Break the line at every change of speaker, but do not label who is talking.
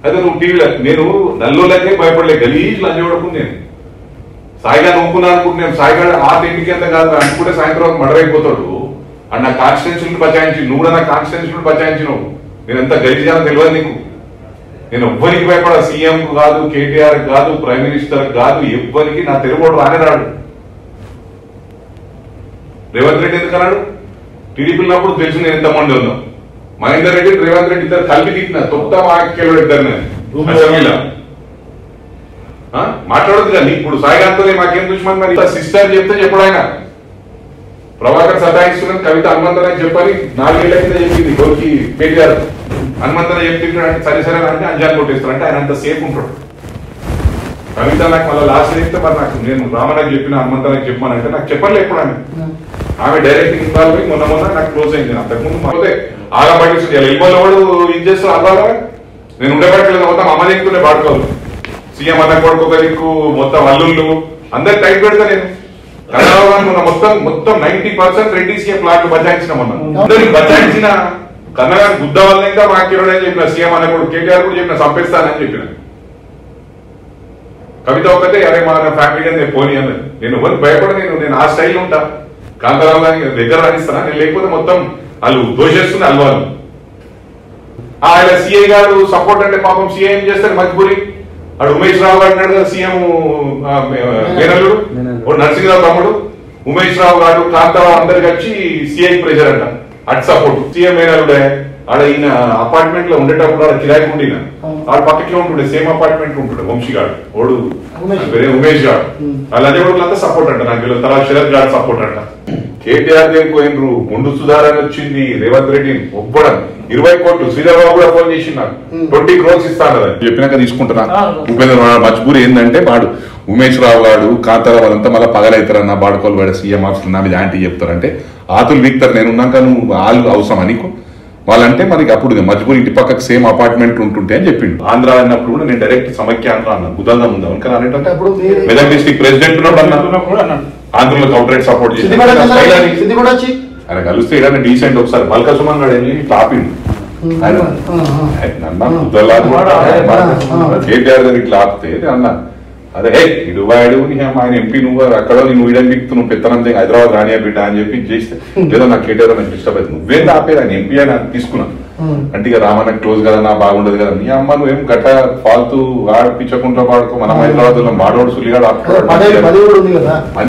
అదే నువ్వు టీవీలో నేను నల్లోలకే భయపడలే గలీజ్ లంజోడకు నేను సాయిగా నవ్వుకున్నా అనుకుంటున్నాను సాయిగా ఆ ఇంటికి ఎంత కాదు అనుకుంటే సాయంత్రం వరకు మర్డర్ అయిపోతాడు అండ్ నా కాన్స్టిట్యూన్సీ బచాయించి నువ్వు కూడా నా కాన్స్టిట్యూన్సీ బచాయించినావు నేను ఎంత గలీజ్గా తెలియదు నీకు నేను ఎవ్వరికి భయపడ సీఎం కాదు కేటీఆర్ కాదు ప్రైమ్ మినిస్టర్ కాదు ఎవ్వరికి నా తెలుగు రానే రాడు రేవంత్ రెడ్డి ఎందుకు అన్నాడు టీడీపీ ఉన్నప్పుడు తెలుసు నేను ఎంతమంది ఉందో మహేందర్ రెడ్డి రేవంత్ రెడ్డి ఇద్దరు కలిపి తిట్టిన తొక్క వాక్యాలు ఇద్దరు నేను అసెంబ్లీలో ఆ? మాట్లాడదు కానీ ఇప్పుడు సాయిగాంతో మాకేం దుష్మన్ మరి సిస్టర్ చెప్తే చెప్పడు ఆయన ప్రభాకర్ సతాయిస్తున్నాను కవిత హనుమంతరావు చెప్పని నాలుగేళ్ల కింద చెప్పింది గోకి కేటీఆర్ హనుమంతరావు చెప్తున్నాడు అంటే సరే సరే అంటే అంజాన్ కొట్టేస్తారు అంటే ఆయన అంత సేఫ్ ఉంటాడు కవిత నాకు మళ్ళీ లాస్ట్ చెప్తే మరి నాకు నేను రామనాథ్ చెప్పిన హనుమంతరావు చెప్పానంటే నాకు చెప్పలే ఎప్పుడు ఆమె ఆమె డైరెక్ట్ ఇన్వాల్వ్ అయ్యి మొన్న మొన్న నాకు క్లోజ్ అయింది అంతకుముందు పోతే ఆగా పట్టిస్తుంది ఎల్బోలో వాడు ఇది చేస్తారు అవ్వాలా నేను ఉండబట్టలేదు మొత్తం అమ్మ దిక్కునే పాడుకోవాలి సీఎం అన్న కొడుకు ఒక దిక్కు మొత్తం అల్లుళ్ళు అందరు టైట్ పెడతా నేను కన్నడలో మొన్న మొత్తం మొత్తం నైన్టీ పర్సెంట్ రెడ్డి సీఎం ప్లాట్లు బచాయించిన మొన్న అందరికి బచాయించిన కన్నడ గుద్ద వల్ల ఇంకా మా కిరణ్ అని చెప్పిన సీఎం అన్న కొడుకు కేటీఆర్ కూడా చెప్పిన చంపేస్తానని చెప్పిన కవిత ఒక్కతే అరే మా ఫ్యామిలీ అని నేను పోనీ అన్నది నేను ఎవరు భయపడ నేను నేను ఆ స్టైల్ ఉంటా కాంతారావు గారి దగ్గర రాణిస్తానా నేను లేకపోతే మొత్తం వాళ్ళు దోషేస్తుంది అల్వాళ్ళు ఆ, ఆయన సీఐ గారు సపోర్ట్ అంటే పాపం సీఐ ఏం చేస్తారు మజ్బూరి అడు ఉమేష్ రావు గారు అన్నాడు కదా సీఎం మేనల్లుడు ఓ నరసింహరావు తమ్ముడు ఉమేష్ రావు గారు కాంతారావు అందరికి వచ్చి సీఐ ప్రెషర్ అంట అటు సపోర్ట్ సీఎం మేనల్లుడే ఆడ ఈయన అపార్ట్మెంట్ లో ఉండేటప్పుడు ఆడ కిరాయి ఉండిన ఆడ పక్కకే ఉంటుండే సేమ్ అపార్ట్మెంట్ ఉంటుండే వంశీ గారు ఓడు
ఉమేష్.
వేరే ఉమేష్ గారు వాళ్ళ అంతా సపోర్ట్ అంట నాకు వీళ్ళ తర్వాత శరత్ గారు సపోర్ట్ అంట కేటీఆర్ దేని పోయినరు ముందు సుధారణ వచ్చింది రేవంత్ రెడ్డి ఒప్పడం ఇరవై కోట్లు శ్రీధర్బాబు కూడా ఫోన్ చేసి నాకు ట్వంటీ క్రోర్స్ ఇస్తాను కదా చెప్పినాక తీసుకుంటున్నా ఉపేంద్ర నారాయణ మజ్బూరి ఏంటంటే వాడు ఉమేష్ రావు గారు కాంతారావు వాళ్ళంతా మళ్ళీ పగలవుతారన్న బాడుకోలు వాడు సీఎం ఆఫీస్ నా మీద యాంటీ చెప్తారంటే ఆతులు వీక్తారు నేను ఉన్నాక నువ్వు వాళ్ళు అవసరమా నీకు వాళ్ళంటే మనకి అప్పుడు మజ్బూరి ఇంటి పక్కకు సేమ్ అపార్ట్మెంట్ ఉంటుంటే అని చెప్పిండు ఆంధ్ర అన్నప్పుడు కూడా నేను డైరెక్ట్ సమైక్య ఆంధ్ర అన్నాను బుధంగా ఉందా ఇంకా అనేటంటే
అప్పుడు మీరు-
మెదక్ డిస్ట్రిక్ట్ ప్రెసిడెంట్ ఉన్నప్పుడు అన్నా
ఉన్నప్పుడు అన్నాడు
ఆంధ్రలో కౌంటరేట్ సపోర్ట్ చేసి
సిద్దిపేట చంద్రబాబు- సిద్దిపేట వచ్చి
ఆయన కలిస్తే ఏదైనా డీసెంట్ ఒకసారి మల్కా సుమన్ గారు వెళ్ళి టాపిండు ఆయన
ఆ, ఆ.
నన్న ముద్దలాగా కూడా కేటీఆర్ గారు ఇట్లా ఆపితే అన్న అదే హే ఇడు వాడు నీ అమ్మ ఆయన ఎంపీ నువ్వు అక్కడ నువ్వు ఇడని బిక్తు నువ్వు పెత్తనం చేయి, హైదరాబాద్ రానియా బిడ్డ అని చెప్పి చేస్తే ఏదో నాకు కేటీఆర్ నాకు డిస్టర్బ్ అవుతుంది నువ్వేం ఆపేది ఆయన ఎంపీ అని తీసుకున్నా అంటే ఇక రామన్న క్లోజ్ కదా నా బాగుండదు కదా నీ అమ్మ నువ్వేం గట్ట ఫాల్తూ ఆడిపించకుండా పాడుకో మనం హైదరాబాద్ లో మాడోడు సులిగాడు
పదే పది కూడా ఉంది కదా